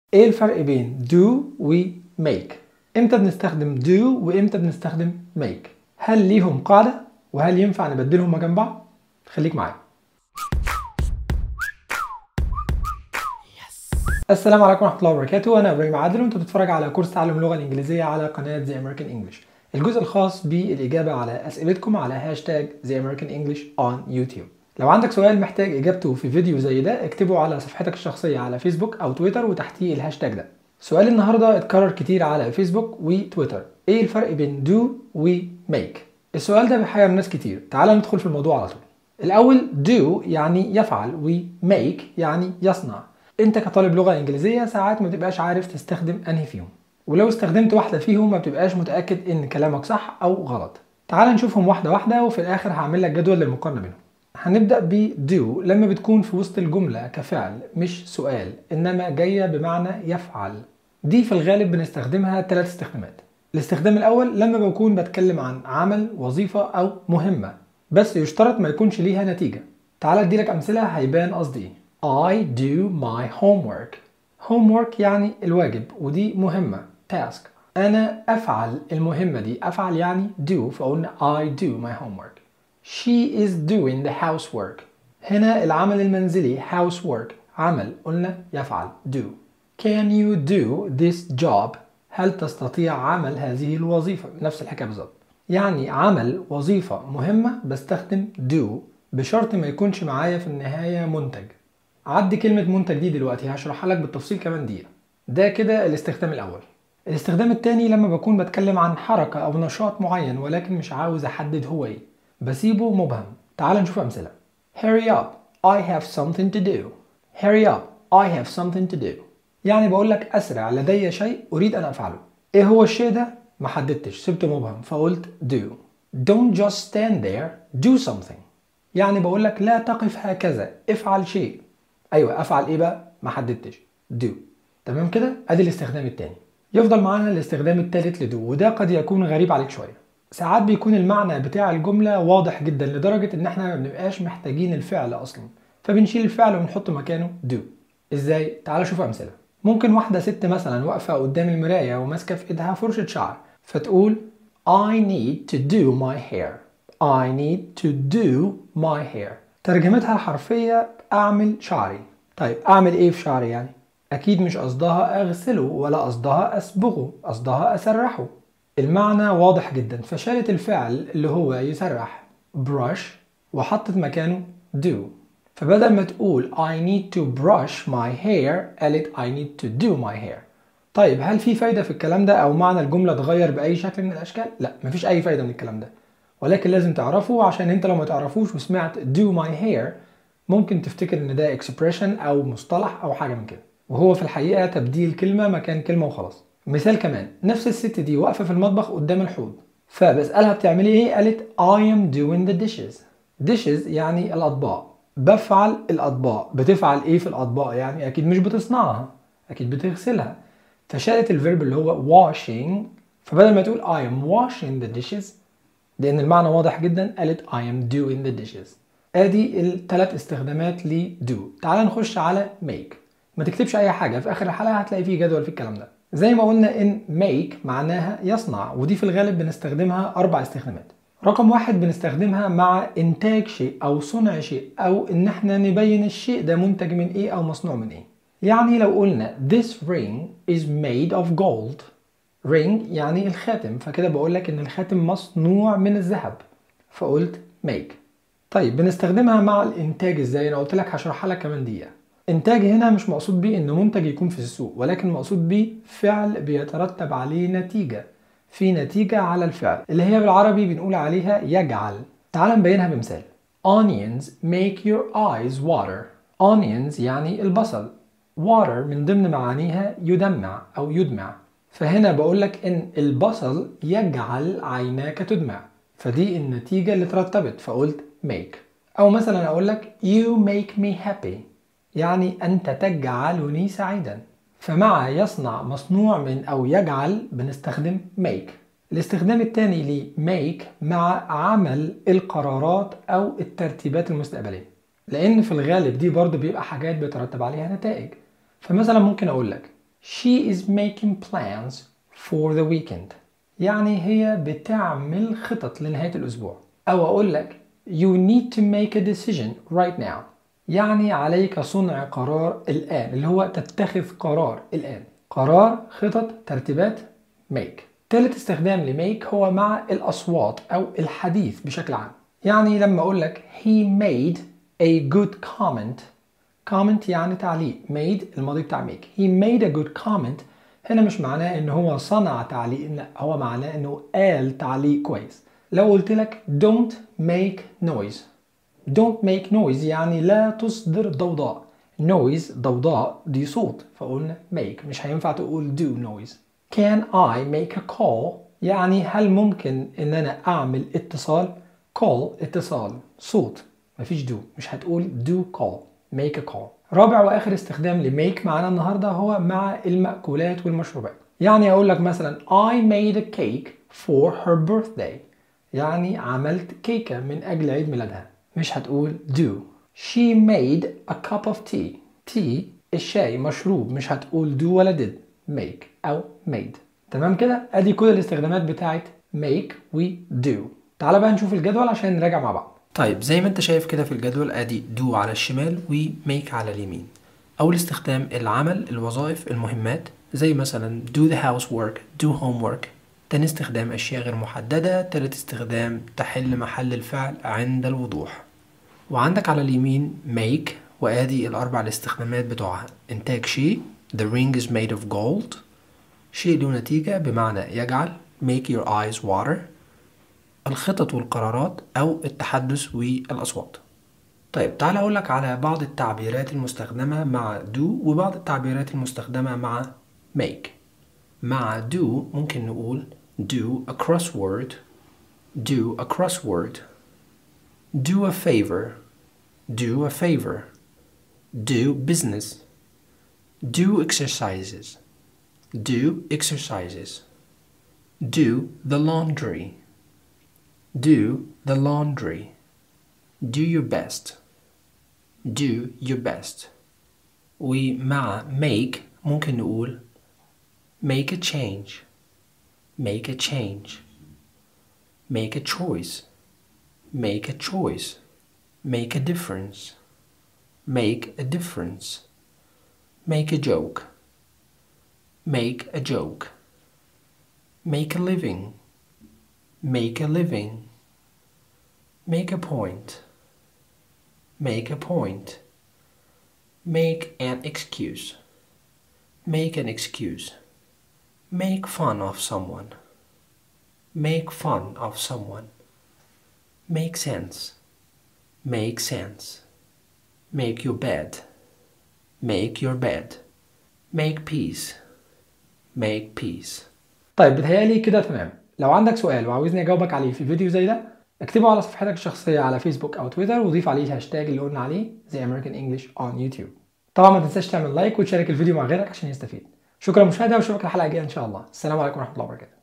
ايه الفرق بين do و make امتى بنستخدم do وامتى بنستخدم make هل ليهم قاعدة وهل ينفع نبدلهم مكان بعض خليك معايا السلام عليكم ورحمة الله وبركاته أنا إبراهيم عادل وأنت بتتفرج على كورس تعلم اللغة الإنجليزية على قناة The American English الجزء الخاص بالإجابة على أسئلتكم على هاشتاج The American English on YouTube لو عندك سؤال محتاج إجابته في فيديو زي ده اكتبه على صفحتك الشخصية على فيسبوك أو تويتر وتحتيه الهاشتاج ده سؤال النهاردة اتكرر كتير على فيسبوك وتويتر إيه الفرق بين do و make السؤال ده بيحير ناس كتير تعال ندخل في الموضوع على طول الأول do يعني يفعل و make يعني يصنع انت كطالب لغه انجليزيه ساعات ما بتبقاش عارف تستخدم انهي فيهم ولو استخدمت واحده فيهم ما بتبقاش متاكد ان كلامك صح او غلط تعال نشوفهم واحده واحده وفي الاخر هعمل لك جدول للمقارنه بينهم هنبدا ب do لما بتكون في وسط الجمله كفعل مش سؤال انما جايه بمعنى يفعل دي في الغالب بنستخدمها ثلاث استخدامات الاستخدام الاول لما بكون بتكلم عن عمل وظيفه او مهمه بس يشترط ما يكونش ليها نتيجه تعال اديلك امثله هيبان قصدي ايه I do my homework. homework يعني الواجب ودي مهمة task. أنا أفعل المهمة دي أفعل يعني do فقلنا I do my homework. She is doing the housework. هنا العمل المنزلي housework عمل قلنا يفعل do. Can you do this job? هل تستطيع عمل هذه الوظيفة؟ نفس الحكاية بالظبط. يعني عمل وظيفة مهمة بستخدم do بشرط ما يكونش معايا في النهاية منتج. عدي كلمة منتج دي دلوقتي هشرحها لك بالتفصيل كمان دقيقة ده كده الاستخدام الأول الاستخدام التاني لما بكون بتكلم عن حركة أو نشاط معين ولكن مش عاوز أحدد هو إيه بسيبه مبهم تعال نشوف أمثلة Hurry up I have something to do Hurry up I have something to do يعني بقول لك أسرع لدي شيء أريد أن أفعله إيه هو الشيء ده؟ ما حددتش سبته مبهم فقلت do Don't just stand there do something يعني بقول لك لا تقف هكذا افعل شيء ايوه افعل ايه بقى ما حددتش do تمام كده ادي الاستخدام التاني يفضل معانا الاستخدام التالت لدو وده قد يكون غريب عليك شويه ساعات بيكون المعنى بتاع الجمله واضح جدا لدرجه ان احنا ما بنبقاش محتاجين الفعل اصلا فبنشيل الفعل ونحط مكانه do ازاي تعال شوف امثله ممكن واحده ست مثلا واقفه قدام المرايه وماسكه في ايدها فرشه شعر فتقول I need to do my hair I need to do my hair ترجمتها الحرفية أعمل شعري طيب أعمل إيه في شعري يعني؟ أكيد مش قصدها أغسله ولا قصدها أصبغه قصدها أسرحه المعنى واضح جدا فشالت الفعل اللي هو يسرح brush وحطت مكانه do فبدل ما تقول I need to brush my hair قالت I need to do my hair طيب هل في فايدة في الكلام ده أو معنى الجملة اتغير بأي شكل من الأشكال؟ لا مفيش أي فايدة من الكلام ده ولكن لازم تعرفه عشان انت لو ما تعرفوش وسمعت do my hair ممكن تفتكر ان ده expression او مصطلح او حاجه من كده وهو في الحقيقه تبديل كلمه مكان كلمه وخلاص مثال كمان نفس الست دي واقفه في المطبخ قدام الحوض فبسالها بتعملي ايه قالت I am doing the dishes dishes يعني الاطباق بفعل الاطباق بتفعل ايه في الاطباق يعني اكيد مش بتصنعها اكيد بتغسلها فشالت الفيرب اللي هو washing فبدل ما تقول I am washing the dishes لان المعنى واضح جدا قالت I am doing the dishes ادي الثلاث استخدامات ل do تعال نخش على make ما تكتبش اي حاجه في اخر الحلقه هتلاقي فيه جدول في الكلام ده زي ما قلنا ان make معناها يصنع ودي في الغالب بنستخدمها اربع استخدامات رقم واحد بنستخدمها مع انتاج شيء او صنع شيء او ان احنا نبين الشيء ده منتج من ايه او مصنوع من ايه يعني لو قلنا this ring is made of gold ring يعني الخاتم فكده بقول لك ان الخاتم مصنوع من الذهب فقلت make طيب بنستخدمها مع الانتاج ازاي انا قلت لك هشرحها لك كمان دقيقه انتاج هنا مش مقصود بيه ان منتج يكون في السوق ولكن مقصود بيه فعل بيترتب عليه نتيجه في نتيجه على الفعل اللي هي بالعربي بنقول عليها يجعل تعال نبينها بمثال onions make your eyes water onions يعني البصل water من ضمن معانيها يدمع او يدمع فهنا بقول لك ان البصل يجعل عيناك تدمع فدي النتيجة اللي ترتبت فقلت make او مثلا اقول لك you make me happy يعني انت تجعلني سعيدا فمع يصنع مصنوع من او يجعل بنستخدم make الاستخدام الثاني ل make مع عمل القرارات او الترتيبات المستقبلية لان في الغالب دي برضو بيبقى حاجات بيترتب عليها نتائج فمثلا ممكن اقول لك she is making plans for the weekend يعني هي بتعمل خطط لنهاية الأسبوع أو أقول لك you need to make a decision right now يعني عليك صنع قرار الآن اللي هو تتخذ قرار الآن قرار خطط ترتيبات make ثالث استخدام لميك هو مع الأصوات أو الحديث بشكل عام يعني لما أقول لك he made a good comment comment يعني تعليق made الماضي بتاع make he made a good comment هنا مش معناه ان هو صنع تعليق لا هو معناه انه قال تعليق كويس لو قلت لك don't make noise don't make noise يعني لا تصدر ضوضاء noise ضوضاء دي صوت فقلنا make مش هينفع تقول do noise can I make a call يعني هل ممكن ان انا اعمل اتصال call اتصال صوت مفيش do مش هتقول do call make a call رابع واخر استخدام لميك معانا النهارده هو مع المأكولات والمشروبات يعني اقول لك مثلا I made a cake for her birthday يعني عملت كيكة من اجل عيد ميلادها مش هتقول do she made a cup of tea tea الشاي مشروب مش هتقول do ولا did make او made تمام كده ادي كل الاستخدامات بتاعت make و do تعال بقى نشوف الجدول عشان نراجع مع بعض طيب زي ما انت شايف كده في الجدول ادي do على الشمال و make على اليمين اول استخدام العمل الوظائف المهمات زي مثلا do the housework do homework تاني استخدام اشياء غير محددة تالت استخدام تحل محل الفعل عند الوضوح وعندك على اليمين make وادي الاربع الاستخدامات بتوعها انتاج شيء the ring is made of gold شيء له نتيجة بمعنى يجعل make your eyes water الخطط والقرارات أو التحدث والأصوات طيب تعال أقول لك على بعض التعبيرات المستخدمة مع do وبعض التعبيرات المستخدمة مع make مع do ممكن نقول do a crossword do a crossword do a favor do a favor do business do exercises do exercises do the laundry do the laundry do your best do your best ومع make ممكن نقول make a change make a change make a choice make a choice make a difference make a difference make a joke make a joke make a living make a living make a point make a point make an excuse make an excuse make fun of someone make fun of someone make sense make sense make your bed make your bed make peace make peace طيب بتهيألي كده تمام لو عندك سؤال وعاوزني اجاوبك عليه في فيديو زي ده اكتبه على صفحتك الشخصية على فيسبوك او تويتر وضيف عليه الهاشتاج اللي قلنا عليه زي American English on YouTube طبعا ما تنساش تعمل لايك وتشارك الفيديو مع غيرك عشان يستفيد شكرا للمشاهدة واشوفك الحلقة الجاية ان شاء الله السلام عليكم ورحمة الله وبركاته